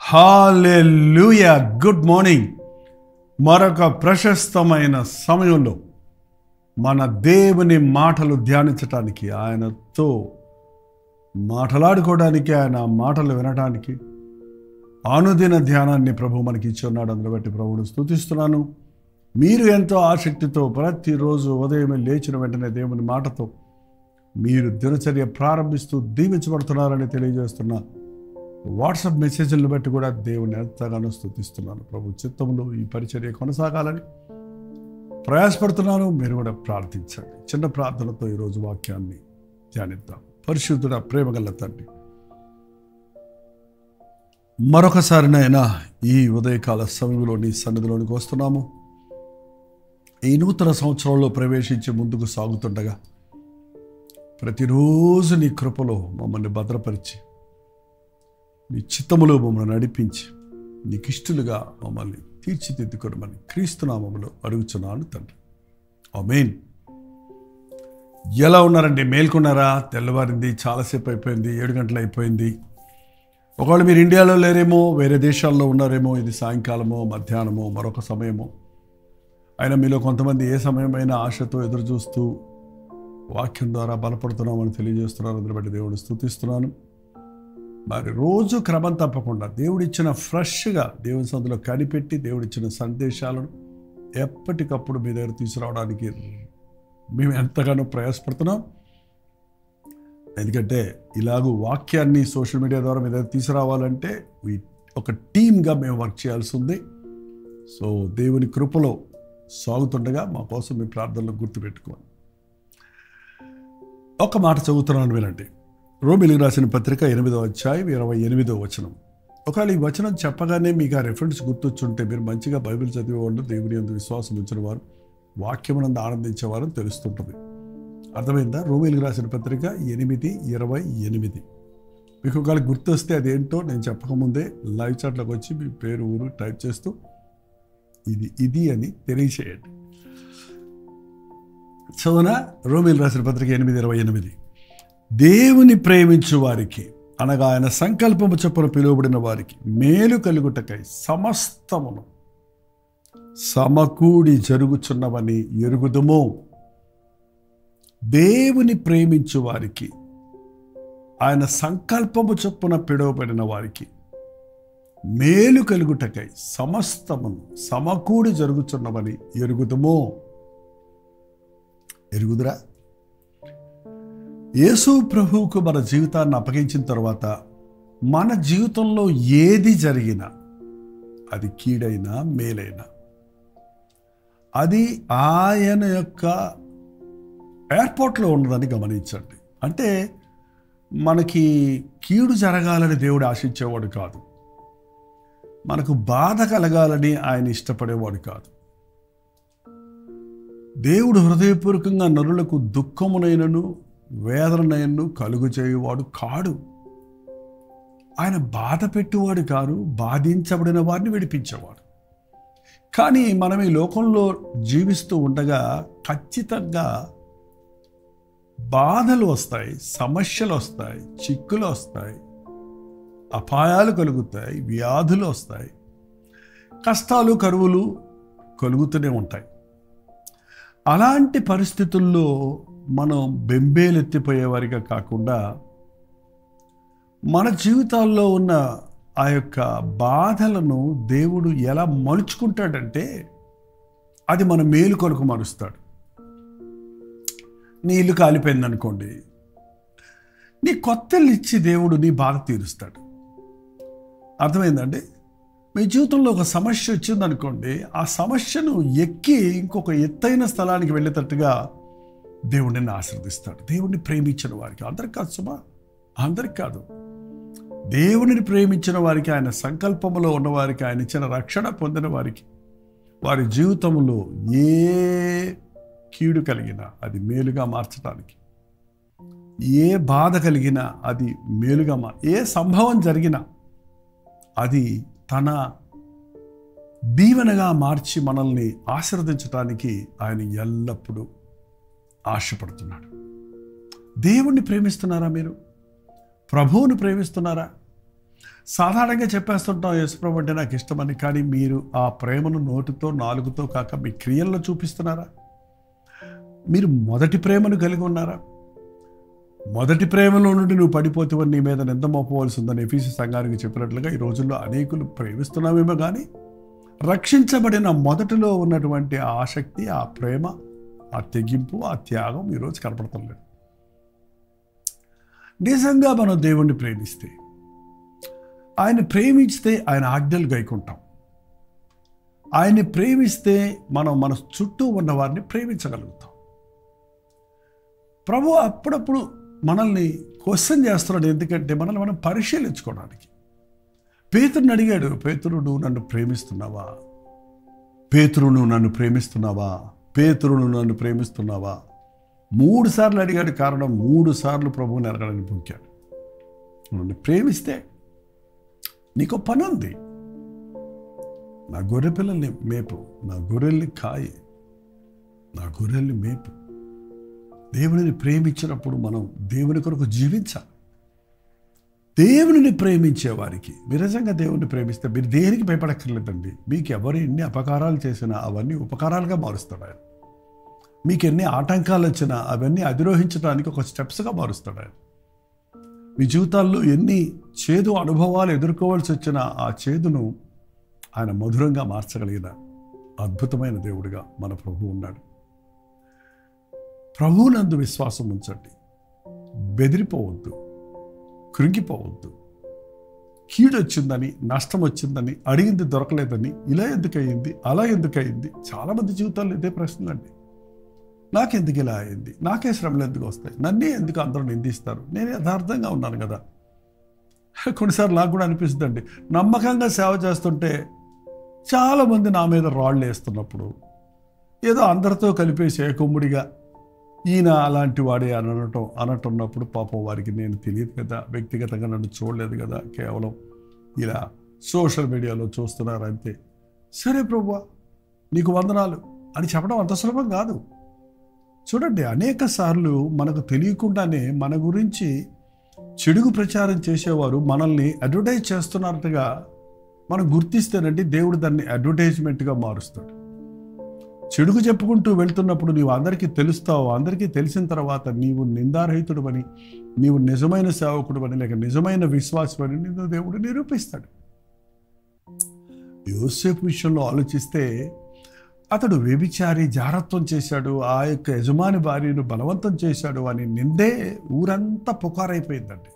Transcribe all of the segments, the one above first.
hallelujah good morning మరొక ప్రశస్తమైన సమయంలో మన దేవుని మాటలు ధ్యానించటానికి ఆయనతో మాట్లాడుకోవడానికి ఆయన మాటలు వినడానికి అనుదిన ధ్యానాన్ని ప్రభు మనకి ఇచ్చి ఉన్నాడు అందులో బట్టి ప్రభువును స్తుతిస్తున్నాను మీరు ఎంతో ఆసక్తితో ప్రతిరోజు ఉదయం లేచిన వెంటనే దేవుని మాటతో మీరు దినచర్య ప్రారంభిస్తూ దీవించబడుతున్నారని తెలియజేస్తున్నా వాట్సాప్ మెసేజ్లను బట్టి కూడా దేవుని ఎంతగానో స్తుతిస్తున్నాను ప్రభు చిత్తంలో ఈ పరిచర్య కొనసాగాలని ప్రయాసపడుతున్నాను మీరు కూడా ప్రార్థించండి చిన్న ప్రార్థనతో ఈరోజు వాక్యాన్ని ధ్యానిద్దాం పరిశుద్ధుడ ప్రేమగల తండ్రి మరొకసారినైనా ఈ ఉదయకాల సమయంలో నీ సన్నిధిలోనికి వస్తున్నాము ఈ నూతన సంవత్సరంలో ప్రవేశించి ముందుకు సాగుతుండగా ప్రతిరోజు నీ కృపలో మమ్మల్ని భద్రపరిచి నీ చిత్తములో మమ్మల్ని నడిపించి నీకు ఇష్టలుగా మమ్మల్ని తీర్చిదిద్దుకోవడమని క్రీస్తునామములో అడుగుచున్నాను తండ్రి ఆమెన్ ఎలా ఉన్నారండి మేల్కొన్నారా తెల్లవారింది చాలాసేపు అయిపోయింది ఏడు గంటలు అయిపోయింది ఒకవేళ మీరు ఇండియాలో లేరేమో వేరే దేశాల్లో ఉన్నారేమో ఇది సాయంకాలమో మధ్యాహ్నమో మరొక సమయమో అయినా మీలో కొంతమంది ఏ సమయమైనా ఆశతో ఎదురు చూస్తూ వాక్యం ద్వారా బలపడుతున్నామని తెలియజేస్తున్నారు అందుని బట్టి దేవుడు స్థుతిస్తున్నాను మరి రోజు క్రమం తప్పకుండా దేవుడిచ్చిన ఫ్రెష్గా దేవుని సందులో కనిపెట్టి దేవుడిచ్చిన సందేశాలను ఎప్పటికప్పుడు మీ దగ్గర తీసుకురావడానికి మేము ఎంతగానో ప్రయాసపడుతున్నాం ఎందుకంటే ఇలాగూ వాక్యాన్ని సోషల్ మీడియా ద్వారా మీ దగ్గర తీసుకురావాలంటే we- ఒక టీమ్గా మేము వర్క్ చేయాల్సి ఉంది సో దేవుని కృపలో సాగుతుండగా మా కోసం మీ ప్రార్థనలు గుర్తుపెట్టుకోండి ఒక మాట చదువుతున్నాను వినండి రోమిలికి రాసిన పత్రిక ఎనిమిదో అధ్యాయం ఇరవై ఎనిమిదో వచనం ఒకవేళ ఈ వచనం చెప్పగానే మీకు ఆ రెఫరెన్స్ గుర్తొచ్చుంటే మీరు మంచిగా బైబిల్ చదివేవాళ్ళు దేవుని యందు విశ్వాసం ఉంచిన వారు వాక్యమునందు ఆనందించేవారు తెలుస్తుంటుంది అర్థమైందా రోమిలికి రాసిన పత్రిక ఎనిమిది ఇరవై ఎనిమిది మీకు ఒకవేళ గుర్తొస్తే అదేంటో నేను చెప్పకముందే లైవ్ చాట్లోకి వచ్చి మీ పేరు ఊరు టైప్ చేస్తూ ఇది ఇది అని తెలియచేయండి చదువున రోమిల్ రాసిన పత్రిక ఎనిమిది ఇరవై ఎనిమిది దేవుని ప్రేమించు వారికి అనగా ఆయన సంకల్పము చొప్పున పిలువబడిన వారికి మేలు కలుగుటకై సమస్తమును సమకూడి జరుగుచున్నవని ఎరుగుదుము దేవుని ప్రేమించు వారికి ఆయన సంకల్పము చొప్పున పిలువబడిన వారికి మేలు కలుగుటకై సమస్తమును సమకూడి జరుగుచున్నవని ఎరుగుదుము ఎరుగుదురా యేసు ప్రభువుకు మన జీవితాన్ని అప్పగించిన తర్వాత మన జీవితంలో ఏది జరిగినా అది కీడైనా మేలైనా అది ఆయన యొక్క ఎయిర్పోర్ట్లో ఉన్నదని గమనించండి అంటే మనకి కీడు జరగాలని దేవుడు ఆశించేవాడు కాదు మనకు బాధ కలగాలని ఆయన ఇష్టపడేవాడు కాదు దేవుడు హృదయపూర్వకంగా నరులకు దుఃఖమునైనను వేదననైనను కలుగు చేయువాడు కాడు ఆయన బాధ పెట్టువాడు కాదు బాధించబడిన వారిని విడిపించేవాడు కానీ మనం ఈ లోకంలో జీవిస్తూ ఉండగా ఖచ్చితంగా బాధలు వస్తాయి సమస్యలు వస్తాయి చిక్కులు వస్తాయి అపాయాలు కలుగుతాయి వ్యాధులు వస్తాయి కష్టాలు కరువులు కలుగుతూనే ఉంటాయి అలాంటి పరిస్థితుల్లో మనం బెంబేలెత్తిపోయేవారిగా కాకుండా మన జీవితాల్లో ఉన్న ఆ యొక్క బాధలను దేవుడు ఎలా మలుచుకుంటాడంటే అది మన మేలు కొరకు మరుస్తాడు నీ ఇల్లు కాలిపోయింది అనుకోండి నీ కొత్త ఇల్లు ఇచ్చి దేవుడు నీ బాధ తీరుస్తాడు అర్థమైందండి మీ జీవితంలో ఒక సమస్య వచ్చిందనుకోండి ఆ సమస్యను ఎక్కి ఇంకొక ఎత్తైన స్థలానికి వెళ్ళేటట్టుగా దేవుడిని ఆశ్రదిస్తాడు దేవుడిని ప్రేమించిన వారికి అందరికి కాదు సుమా అందరికి కాదు దేవుడిని ప్రేమించిన వారికి ఆయన సంకల్పములో ఉన్నవారికి ఆయన ఇచ్చిన రక్షణ పొందిన వారికి వారి జీవితంలో ఏ కీడు కలిగినా అది మేలుగా మార్చడానికి ఏ బాధ కలిగినా అది మేలుగా మా ఏ సంభవం జరిగినా అది తన దీవెనగా మార్చి మనల్ని ఆశీర్వదించడానికి ఆయన ఎల్లప్పుడూ ఆశపడుతున్నాడు దేవుణ్ణి ప్రేమిస్తున్నారా మీరు ప్రభువుని ప్రేమిస్తున్నారా సాధారణంగా చెప్పేస్తుంటాం యేసుప్రభు అంటే నాకు ఇష్టమని కానీ మీరు ఆ ప్రేమను నోటితో నాలుగుతో కాక మీ క్రియల్లో చూపిస్తున్నారా మీరు మొదటి ప్రేమను కలిగి ఉన్నారా మొదటి ప్రేమలో నుండి నువ్వు పడిపోతే నీ మీద నింద మోపవలసి ఉందని ఎఫీసీ సంఘానికి చెప్పినట్లుగా ఈ రోజుల్లో అనేకులు ప్రేమిస్తున్నామేమో కానీ రక్షించబడిన మొదటిలో ఉన్నటువంటి ఆ ఆసక్తి ఆ ప్రేమ ఆ తెగింపు ఆ త్యాగం ఈరోజు కనపడటం లేదు నిజంగా మనం దేవుణ్ణి ప్రేమిస్తే ఆయన ప్రేమిస్తే ఆయన ఆజ్ఞలు గైకుంటాం ఆయన్ని ప్రేమిస్తే మనం మన చుట్టూ ఉన్న వారిని ప్రేమించగలుగుతాం ప్రభు అప్పుడప్పుడు మనల్ని క్వశ్చన్ చేస్తున్నాడు ఎందుకంటే మనల్ని మనం పరిశీలించుకోవడానికి పేతురుని అడిగాడు పేతురు నువ్వు నన్ను ప్రేమిస్తున్నావా పేతురు నువ్వు నన్ను ప్రేమిస్తున్నావా పేతురు నువ్వు నన్ను ప్రేమిస్తున్నావా మూడు సార్లు అడిగాడు కారణం మూడు సార్లు ప్రభువుని అడగడానికి పొంకాడు నన్ను ప్రేమిస్తే నీకు పని ఉంది నా గొర్రె పిల్లల్ని మేపు నా గొర్రెల్ని కాయి నా గొర్రెల్ని మేపు దేవునిని ప్రేమించినప్పుడు మనం దేవుని కొరకు జీవించాలి దేవునిని ప్రేమించే వారికి నిజంగా దేవుని ప్రేమిస్తే మీరు దేనికి భయపడక్కర్లేదండి మీకు ఎవరు ఎన్ని అపకారాలు చేసినా అవన్నీ ఉపకారాలుగా మారుస్తాడు ఆయన మీకు ఎన్ని ఆటంకాలు వచ్చినా అవన్నీ అధిరోహించడానికి ఒక స్టెప్స్గా మారుస్తాడు ఆయన మీ జీవితాల్లో ఎన్ని చేదు అనుభవాలు ఎదుర్కోవాల్సి వచ్చిన ఆ చేదును ఆయన మధురంగా మార్చగలిగిన అద్భుతమైన దేవుడిగా మన ప్రభు ఉన్నాడు ప్రభువునందు విశ్వాసం ఉంచండి బెదిరిపోవద్దు కృంగిపోవద్దు కీడు వచ్చిందని నష్టం వచ్చిందని అడిగింది దొరకలేదని ఇలా ఎందుకు అయింది అలా ఎందుకు అయింది చాలామంది జీవితాల్లో ఇదే ప్రశ్నలండి నాకెందుకు ఇలా అయింది నాకే శ్రమలు ఎందుకు వస్తాయి నన్నే ఎందుకు అందరూ నిందిస్తారు నేను యథార్థంగా ఉన్నాను కదా కొన్నిసార్లు నాకు కూడా అనిపిస్తుందండి నమ్మకంగా సేవ చేస్తుంటే చాలామంది నా మీద రాళ్ళు వేస్తున్నప్పుడు ఏదో అందరితో కలిపేసి ఏకొమ్ముడిగా ఈయన అలాంటి వాడే అని అనటం అనటున్నప్పుడు పాపం వారికి నేను తెలియదు కదా వ్యక్తిగతంగా నన్ను చూడలేదు కదా కేవలం ఇలా సోషల్ మీడియాలో చూస్తున్నారు అంతే సరే ప్రభు నీకు వందనాలు అని చెప్పడం అంత సులభం కాదు చూడండి అనేక సార్లు మనకు తెలియకుండానే మన గురించి చెడుగు ప్రచారం చేసేవారు మనల్ని అడ్వర్టైజ్ చేస్తున్నట్టుగా మనం గుర్తిస్తేనండి దేవుడు దాన్ని అడ్వర్టైజ్మెంట్గా మారుస్తాడు చెడుగు చెప్పుకుంటూ వెళ్తున్నప్పుడు నీవు అందరికీ తెలుస్తావు అందరికీ తెలిసిన తర్వాత నీవు నిందారహితుడు అని నీవు నిజమైన సేవకుడు అని లేక నిజమైన విశ్వాసం అని నిన్ను దేవుడు నిరూపిస్తాడు యోసేపు విషయంలో ఆలోచిస్తే అతడు వ్యభిచారి జారత్వం చేశాడు ఆ యొక్క యజమాని భార్యను బలవంతం చేశాడు అని నిందే ఊరంతా పుకారైపోయిందండి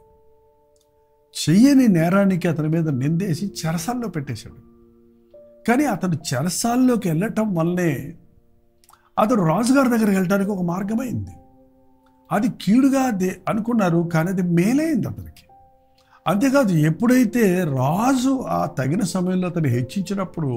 చెయ్యని నేరానికి అతని మీద నిందేసి చెరసాల్లో పెట్టేశాడు కానీ అతను చెరసాల్లోకి వెళ్ళటం వల్లే అతడు రాజుగారి దగ్గరికి వెళ్ళడానికి ఒక మార్గమైంది అది కీడుగా దే అనుకున్నారు కానీ అది మేలైంది అతనికి అంతేకాదు ఎప్పుడైతే రాజు ఆ తగిన సమయంలో అతన్ని హెచ్చించినప్పుడు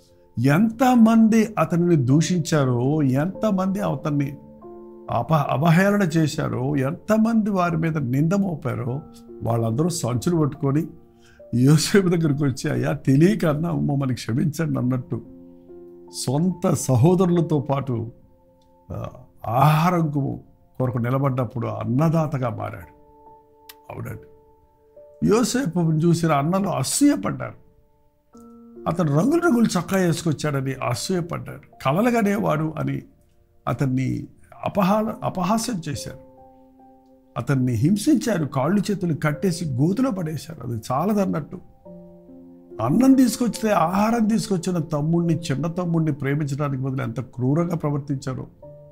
ఎంతమంది అతనిని దూషించారో ఎంతమంది అతన్ని అప అవహేళన చేశారో ఎంతమంది వారి మీద నింద మోపారో వాళ్ళందరూ సంచులు పట్టుకొని యోసేపు దగ్గరికి వచ్చి అయ్యా తెలియక అన్నా మమ్మల్ని క్షమించండి అన్నట్టు సొంత సహోదరులతో పాటు ఆ, ఆహారం కొరకు నిలబడ్డప్పుడు అన్నదాతగా మారాడు అవునండి యోసేపుని చూసిన అన్నలు అసూయపడ్డారు అతను రంగుల రంగులు చొక్కా వేసుకొచ్చాడని అసూయపడ్డాడు కలలుగనేవాడు అని అతన్ని అపహాల అపహాస్యం చేశారు అతన్ని హింసించారు కాళ్ళు చేతులు కట్టేసి గోతులో పడేశారు అది చాలదన్నట్టు అన్నం తీసుకొచ్చితే ఆహారం తీసుకొచ్చిన తమ్ముడిని చిన్న తమ్ముడిని ప్రేమించడానికి బదులు ఎంత క్రూరంగా ప్రవర్తించారో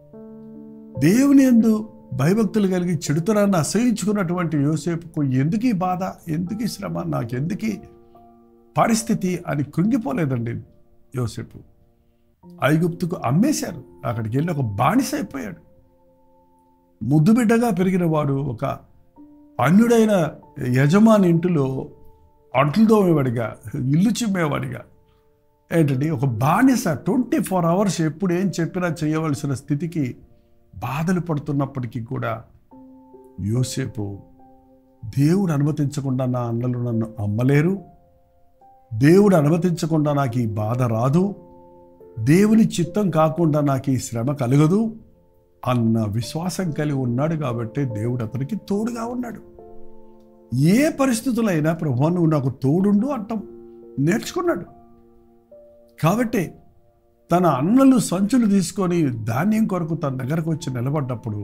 దేవుని ఎందు భయభక్తులు కలిగి చెడుతనాన్ని అసహించుకున్నటువంటి యోసేపుకు ఎందుకు ఈ బాధ ఎందుకు ఈ శ్రమ నాకెందుకు ఈ పరిస్థితి అని కృంగిపోలేదండి యోసేపు ఐగుప్తుకు అమ్మేశారు అక్కడికి వెళ్ళి ఒక బానిస అయిపోయాడు ముద్దు బిడ్డగా పెరిగిన వాడు ఒక అన్యుడైన యజమాని ఇంటిలో అంట్లు తోమేవాడిగా ఇల్లు చిమ్మేవాడిగా ఏంటండి ఒక బానిస ట్వంటీ ఫోర్ అవర్స్ ఎప్పుడు ఏం చెప్పినా చేయవలసిన స్థితికి బాధలు పడుతున్నప్పటికీ కూడా యోసేపు దేవుడు అనుమతించకుండా నా అన్నలు నన్ను అమ్మలేరు దేవుడు అనుమతించకుండా నాకు ఈ బాధ రాదు దేవుని చిత్తం కాకుండా నాకు ఈ శ్రమ కలగదు అన్న విశ్వాసం కలిగి ఉన్నాడు కాబట్టి దేవుడు అతనికి తోడుగా ఉన్నాడు ఏ పరిస్థితుల్లో అయినా ప్రభు నువ్వు నాకు తోడుండు అంటాం నేర్చుకున్నాడు కాబట్టి తన అన్నలు సంచులు తీసుకొని ధాన్యం కొరకు తన దగ్గరకు వచ్చి నిలబడ్డప్పుడు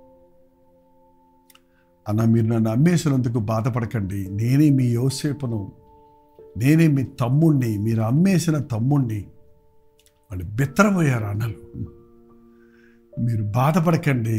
అన్న మీరు నన్ను అమ్మేసినందుకు బాధపడకండి నేనే మీ యోసేపును నేనే మీ తమ్ముణ్ణి మీరు అమ్మేసిన తమ్ముణ్ణి వాళ్ళు బెత్తరమయ్యారు అన్నలు మీరు బాధపడకండి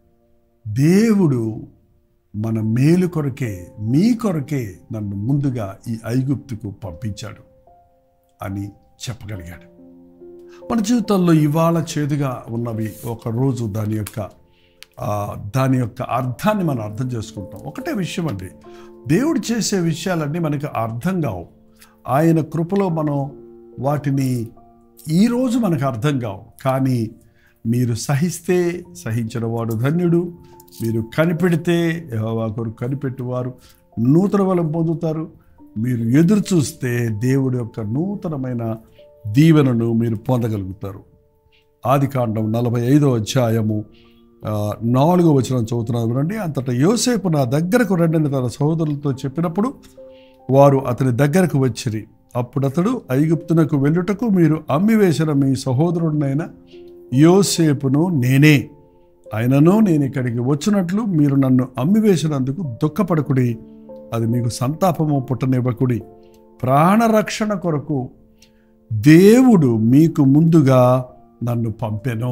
దేవుడు మన మేలు కొరకే మీ కొరకే నన్ను ముందుగా ఈ ఐగుప్తుకు పంపించాడు అని చెప్పగలిగాడు మన జీవితంలో ఇవాళ చేదుగా ఉన్నవి ఒక రోజు దాని యొక్క ఆ, దాని యొక్క అర్థాన్ని మనం అర్థం చేసుకుంటాం ఒకటే విషయం అండి దేవుడు చేసే విషయాలన్నీ మనకు అర్థం కావు ఆయన కృపలో మనం వాటిని ఈరోజు మనకు అర్థం కావు కానీ మీరు సహిస్తే సహించిన వాడు ధన్యుడు మీరు కనిపెడితే యెహోవా కొరకు కనిపెట్టువారు నూతన బలం పొందుతారు మీరు ఎదురు చూస్తే దేవుడి యొక్క నూతనమైన దీవెనను మీరు పొందగలుగుతారు ఆది కాండం నలభై ఐదో అధ్యాయము ఆ, నాలుగో వచనం చదువుతున్నాను వినండి అంతటా యోసేపు నా దగ్గరకు రండని తన సహోదరులతో చెప్పినప్పుడు వారు అతని దగ్గరకు వచ్చిరి అప్పుడు అతడు ఐగుప్తునకు వెళ్ళుటకు మీరు అమ్మివేసిన మీ సహోదరుడినైన యోసేపును నేనే ఆయనను నేను ఇక్కడికి వచ్చినట్లు మీరు నన్ను అమ్మివేసినందుకు దుఃఖపడకుడి అది మీకు సంతాపము పుట్టనివ్వకుడి ప్రాణరక్షణ కొరకు దేవుడు మీకు ముందుగా నన్ను పంపెను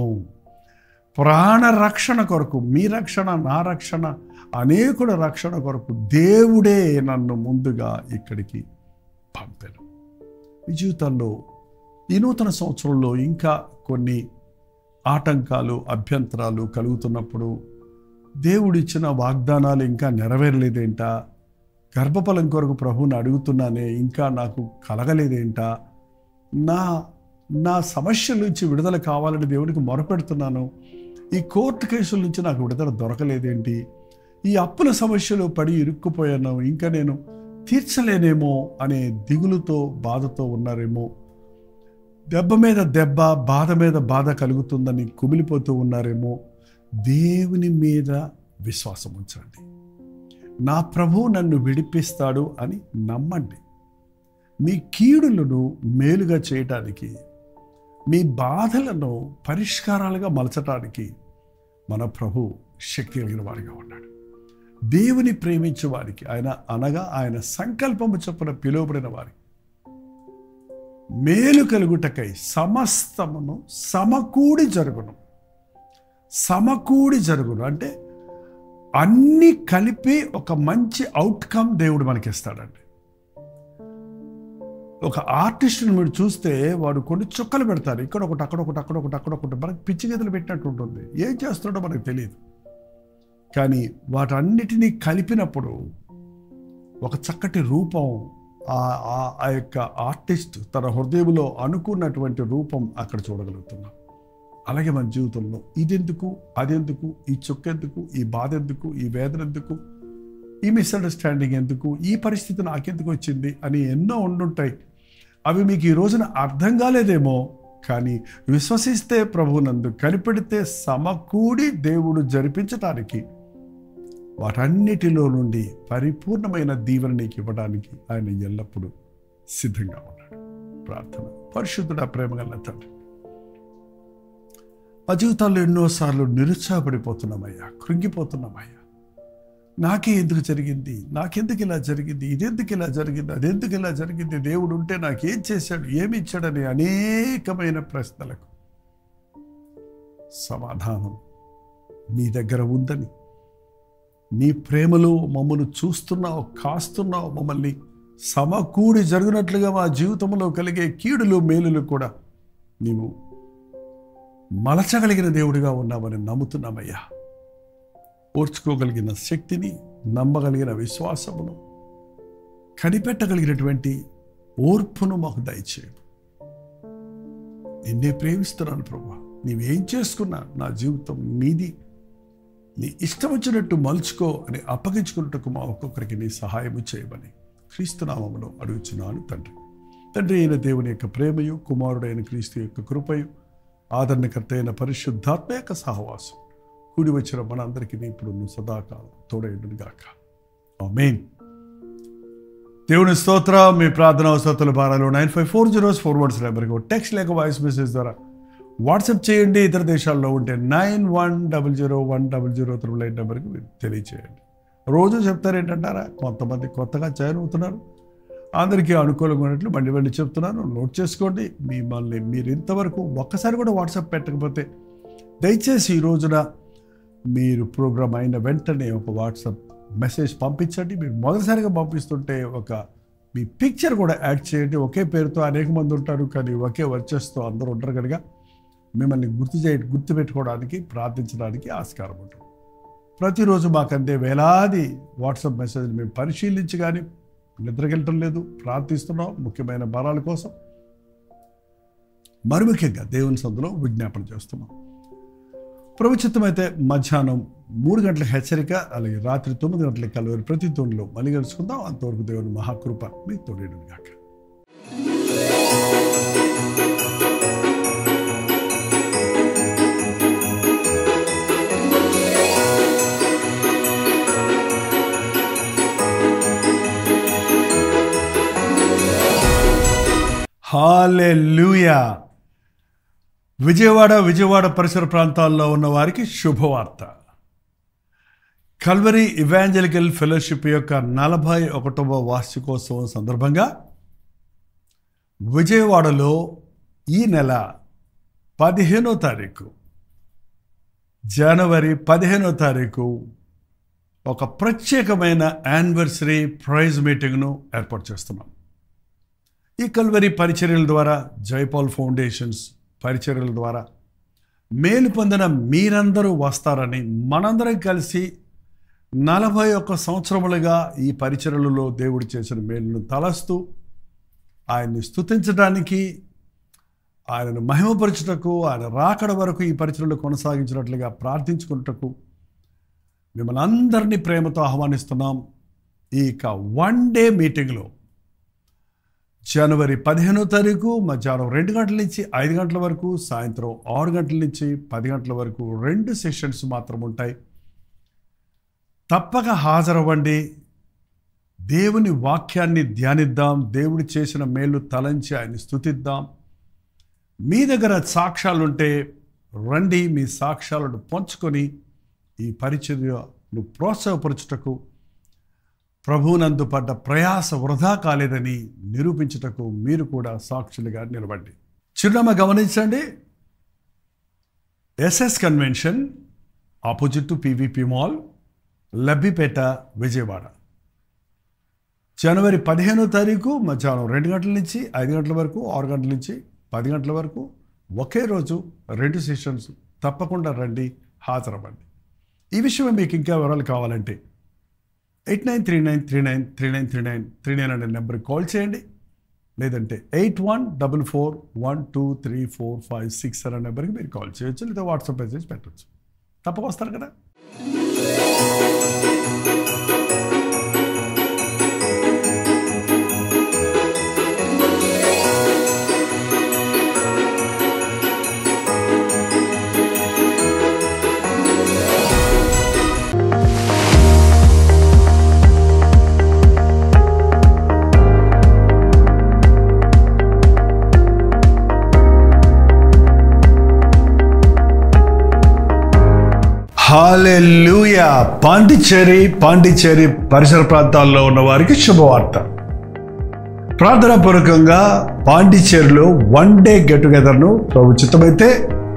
ప్రాణరక్షణ కొరకు మీ రక్షణ నా రక్షణ అనేకుల రక్షణ కొరకు దేవుడే నన్ను ముందుగా ఇక్కడికి పంపెను మీ జీవితంలో ఈ నూతన సంవత్సరంలో ఇంకా కొన్ని ఆటంకాలు అభ్యంతరాలు కలుగుతున్నప్పుడు దేవుడిచ్చిన వాగ్దానాలు ఇంకా నెరవేరలేదేంటా గర్భఫలం కొరకు ప్రభువుని అడుగుతున్నానే ఇంకా నాకు కలగలేదేంటా నా నా సమస్యల నుంచి విడుదల కావాలని దేవునికి మొరపెడుతున్నాను ఈ కోర్టు కేసుల నుంచి నాకు విడుదల దొరకలేదేంటి ఈ అప్పుల సమస్యలో పడి ఇరుక్కుపోయాను ఇంకా నేను తీర్చలేనేమో అనే దిగులుతో బాధతో ఉన్నారేమో దెబ్బ మీద దెబ్బ బాధ మీద బాధ కలుగుతుందని కుమిలిపోతూ ఉన్నారేమో దేవుని మీద విశ్వాసం ఉంచండి నా ప్రభు నన్ను విడిపిస్తాడు అని నమ్మండి మీ కీడులను మేలుగా చేయటానికి మీ బాధలను పరిష్కారాలుగా మలచటానికి మన ప్రభు శక్తి కలిగిన వాడిగా ఉన్నాడు దేవుని ప్రేమించే వారికి ఆయన అనగా ఆయన సంకల్పము చొప్పున పిలువబడిన వారికి మేలు కలుగుటకై సమస్తమును సమకూడి జరుగును సమకూడి జరుగును అంటే అన్ని కలిపి ఒక మంచి అవుట్కమ్ దేవుడు మనకిస్తాడండి ఒక ఆర్టిస్ట్ని మీరు చూస్తే వాడు కొన్ని చుక్కలు పెడతారు ఇక్కడ ఒకటి అక్కడ ఒకటి అక్కడ ఒకటి అక్కడ ఒకటి మనకి పిచ్చి గదులు పెట్టినట్టు ఉంటుంది ఏం చేస్తున్నాడో మనకు తెలియదు కానీ వాటన్నిటినీ కలిపినప్పుడు ఒక చక్కటి రూపం ఆ ఆ- ఆ యొక్క ఆర్టిస్ట్ తన హృదయంలో అనుకున్నటువంటి రూపం అక్కడ చూడగలుగుతున్నాం అలాగే మన జీవితంలో ఇదెందుకు అదెందుకు ఈ చుక్కెందుకు ఈ బాధ ఎందుకు ఈ వేదన ఎందుకు ఈ మిస్అండర్స్టాండింగ్ ఎందుకు ఈ పరిస్థితి నాకెందుకు వచ్చింది అని ఎన్నో ఉండుంటాయి అవి మీకు ఈ రోజున అర్థం కాలేదేమో కానీ విశ్వసిస్తే ప్రభునందు కనిపెడితే సమకూడి దేవుడు జరిపించటానికి వాటన్నిటిలో నుండి పరిపూర్ణమైన దీవెన నీకు ఇవ్వడానికి ఆయన ఎల్లప్పుడూ సిద్ధంగా ఉన్నాడు ప్రార్థన పరిశుద్ధుడ ప్రేమగల తండ్రి మా జీవితాల్లో ఎన్నోసార్లు నిరుత్సాహపడిపోతున్నామయ్యా కృంగిపోతున్నామయ్యా నాకే ఎందుకు జరిగింది నాకెందుకు ఇలా జరిగింది ఇదెందుకు ఇలా జరిగింది అదెందుకు ఇలా జరిగింది దేవుడు ఉంటే నాకేం చేశాడు ఏమి ఇచ్చాడని అనేకమైన ప్రశ్నలకు సమాధానం నీ దగ్గర ఉందని నీ ప్రేమలో మమ్మల్ని చూస్తున్నావు కాస్తున్నావు మమ్మల్ని సమకూడి జరిగినట్లుగా మా జీవితంలో కలిగే కీడులు మేలులు కూడా నీవు మలచగలిగిన దేవుడిగా ఉన్నామని నమ్ముతున్నామయ్యా ఓర్చుకోగలిగిన శక్తిని నమ్మగలిగిన విశ్వాసమును కనిపెట్టగలిగినటువంటి ఓర్పును మాకు దయచేయండి నిన్నే ప్రేమిస్తున్నాను ప్రభా నీవేం చేసుకున్నా నా జీవితం నీది నీ ఇష్టం వచ్చినట్టు మలుచుకో అని అప్పగించుకున్నట్టుకు మా ఒక్కొక్కరికి నీ సహాయము చేయమని క్రీస్తునామములో అడుగుచున్నాను తండ్రి తండ్రి అయిన దేవుని యొక్క ప్రేమయు కుమారుడైన క్రీస్తు యొక్క కృపయు ఆదరణకర్త అయిన పరిశుద్ధాత్మ యొక్క సహవాసం కూడి వచ్చిన మనందరికీ ఇప్పుడు నువ్వు సదాకాలం తోడైండుగాక ఆమేన్ దేవుని స్తోత్ర మీ ప్రార్థన అవసరతుల భారాలు nine five four zeros four words నెంబర్కి టెక్స్ట్ లేక వాయిస్ మెసేజ్ ద్వారా వాట్సాప్ చేయండి ఇతర దేశాల్లో ఉంటే nine one double zero one double zero triple eight నెంబర్కి మీరు తెలియచేయండి రోజు చెప్తారు ఏంటంటారా కొంతమంది కొత్తగా జాయిన్ అవుతున్నారు అందరికీ అనుకూలంగా ఉన్నట్లు బండి బండి చెప్తున్నాను నోట్ చేసుకోండి మిమ్మల్ని మీరు ఇంతవరకు ఒక్కసారి కూడా వాట్సాప్ పెట్టకపోతే దయచేసి ఈ రోజున మీరు ప్రోగ్రామ్ అయిన వెంటనే ఒక వాట్సాప్ మెసేజ్ పంపించండి మీరు మొదటిసారిగా పంపిస్తుంటే ఒక మీ పిక్చర్ కూడా యాడ్ చేయండి ఒకే పేరుతో అనేక మంది ఉంటారు కానీ ఒకే వర్చస్తో అందరూ ఉంటారు కనుక మిమ్మల్ని గుర్తు చేయ గుర్తుపెట్టుకోవడానికి ప్రార్థించడానికి ఆస్కారం ఉంటుంది ప్రతిరోజు మాకంటే వేలాది వాట్సాప్ మెసేజ్లు మేము పరిశీలించి కానీ నిద్రకెళ్ళటం లేదు ప్రార్థిస్తున్నాం ముఖ్యమైన బలాల కోసం మరి ముఖ్యంగా దేవుని సందులో విజ్ఞాపన చేస్తున్నాం ప్రభుత్వం అయితే మధ్యాహ్నం మూడు గంటల హెచ్చరిక అలాగే రాత్రి తొమ్మిది గంటల కలవరి ప్రతి తోడులో మళ్ళీ కలుసుకుందాం అంతవరకు దేవుని మహాకృప మీ తోడేడు గాక హాలెలూయా విజయవాడ విజయవాడ పరిసర ప్రాంతాల్లో ఉన్న వారికి శుభవార్త కల్వరీ ఇవాంజలికల్ ఫెలోషిప్ యొక్క నలభై ఒకటవ వార్షికోత్సవం సందర్భంగా విజయవాడలో ఈ నెల పదిహేనో తారీఖు జనవరి పదిహేనో తారీఖు ఒక ప్రత్యేకమైన యానివర్సరీ ప్రైజ్ మీటింగ్ను ఏర్పాటు చేస్తున్నాం ఈ కల్వరి పరిచర్యల ద్వారా జైపాల్ ఫౌండేషన్స్ పరిచర్యల ద్వారా మేలు పొందిన మీరందరూ వస్తారని మనందరం కలిసి నలభై ఒక్క సంవత్సరములుగా ఈ పరిచర్యలలో దేవుడు చేసిన మేలును తలస్తూ ఆయన్ని స్తుతించడానికి ఆయనను మహిమపరచుటకు ఆయన రాకడ వరకు ఈ పరిచయలు కొనసాగించినట్లుగా ప్రార్థించుకున్నటకు మిమ్మల్ని అందరినీ ప్రేమతో ఆహ్వానిస్తున్నాం ఈ వన్ డే మీటింగ్లో జనవరి పదిహేనో తారీఖు మధ్యాహ్నం రెండు గంటల నుంచి ఐదు గంటల వరకు సాయంత్రం ఆరు గంటల నుంచి పది గంటల వరకు రెండు సెషన్స్ మాత్రం ఉంటాయి తప్పక హాజరవ్వండి దేవుని వాక్యాన్ని ధ్యానిద్దాం దేవుడు చేసిన మేలు తలంచి ఆయన స్థుతిద్దాం మీ దగ్గర సాక్ష్యాలుంటే రండి మీ సాక్ష్యాలను పంచుకొని ఈ పరిచర్యను ప్రోత్సాహపరచుటకు ప్రభువునందు పడ్డ ప్రయాస వృధా కాలేదని నిరూపించుటకు మీరు కూడా సాక్షులుగా నిలబండి చిరునామా గమనించండి SS convention opposite to PVP mall Labbipet Vijayawada జనవరి పదిహేనో తారీఖు మధ్యాహ్నం రెండు గంటల నుంచి ఐదు గంటల వరకు ఆరు గంటల నుంచి పది గంటల వరకు ఒకే రోజు రెండు సెషన్స్ తప్పకుండా రండి హాజరవ్వండి ఈ విషయం మీకు ఇంకా వివరాలు కావాలంటే eight nine three nine three nine three nine three nine three nine అనే నెంబర్కి కాల్ చేయండి లేదంటే eight one double four one two three four five six అనే నెంబర్కి మీరు కాల్ చేయొచ్చు లేదా వాట్సాప్ మెసేజ్ పెట్టచ్చు తప్పక వస్తారు కదా హాలెలూయా పాండిచ్చేరి పాండిచ్చేరి పరిసర ప్రాంతాల్లో ఉన్న వారికి శుభవార్త ప్రార్థనాపూర్వకంగా పాండిచ్చేరిలో వన్ డే గెట్ టుగెదర్ను ప్రభుత్వమైతే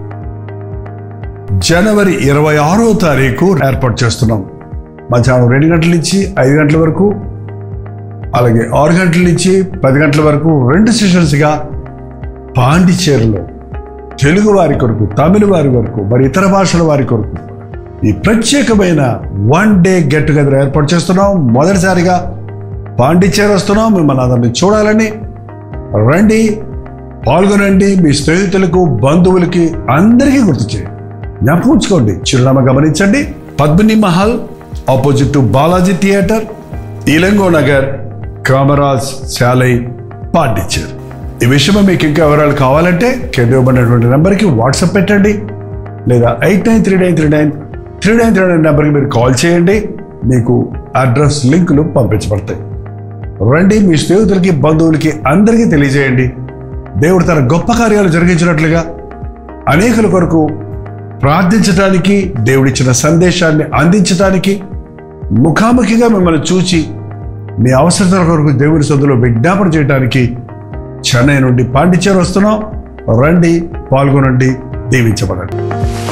జనవరి ఇరవై ఆరో తారీఖు ఏర్పాటు చేస్తున్నాం మధ్యాహ్నం రెండు గంటల నుంచి ఐదు గంటల వరకు అలాగే ఆరు గంటల నుంచి పది గంటల వరకు రెండు సెషన్స్గా పాండిచ్చేరిలో తెలుగు వారి కొరకు తమిళ వారి కొరకు మరి ఇతర భాషల వారి కొరకు ఈ ప్రత్యేకమైన వన్ డే గెట్ టుగెదర్ ఏర్పాటు చేస్తున్నాం మొదటిసారిగా పాండిచ్చేరి వస్తున్నాం మిమ్మల్ని అందరిని చూడాలని రండి పాల్గొనండి మీ స్నేహితులకు బంధువులకి అందరికీ గుర్తు చేయండి జ్ఞాపకం ఉంచుకోండి చిరునామా గమనించండి Padmini Mahal opposite to Balaji theatre Ilango Nagar Kamaraj Salai Pondicherry ఈ విషయమై మీకు ఇంకా వివరాలు కావాలంటే కింద ఇవ్వబడినటువంటి నెంబర్కి వాట్సాప్ పెట్టండి లేదా eight nine three nine three nine three nine three nine నెంబర్కి మీరు కాల్ చేయండి మీకు అడ్రస్ లింకులు పంపించబడతాయి రండి మీ స్నేహితులకి బంధువులకి అందరికీ తెలియజేయండి దేవుడు తన గొప్ప కార్యాలు జరిగించినట్లుగా అనేకుల కొరకు ప్రార్థించడానికి దేవుడిచ్చిన సందేశాన్ని అందించడానికి ముఖాముఖిగా మిమ్మల్ని చూచి మీ అవసరతల కొరకు దేవుడి సొంతలో విజ్ఞాపన చేయడానికి చెన్నై నుండి పాండిచ్చేరి వస్తున్నాం రండి పాల్గొనండి దీవించబడండి